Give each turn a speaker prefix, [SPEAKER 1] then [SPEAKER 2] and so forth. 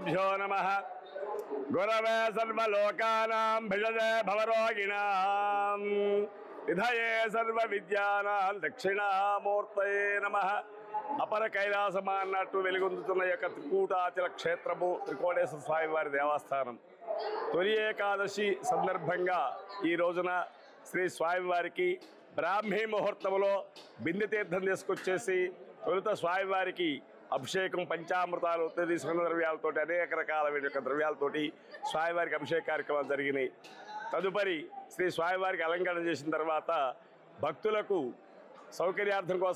[SPEAKER 1] గురుభ్యో నమ గురవే సర్వలోకానాం భిషజే భవరోగిణాం విధయే సర్వ విద్యానాం దక్షిణామూర్తయే నమ అపర కైలాసమా అన్నట్టు వెలుగొందుతున్న ఈ యొక్క త్రికూటాచల క్షేత్రము త్రికోటేశ్వర స్వామి వారి దేవస్థానం తొలి ఏకాదశి సందర్భంగా ఈ రోజున శ్రీ స్వామివారికి బ్రాహ్మీ ముహూర్తంలో బిందె తీర్థం తీసుకొచ్చేసి తొలుత స్వామివారికి అభిషేకం పంచామృతాలు ఉత్తరీ సుగంధ ద్రవ్యాలతో అనేక రకాలైన యొక్క ద్రవ్యాలతోటి స్వామివారికి అభిషేక కార్యక్రమాలు జరిగినాయి తదుపరి శ్రీ స్వామివారికి అలంకరణ చేసిన తర్వాత భక్తులకు సౌకర్యార్థం కోసం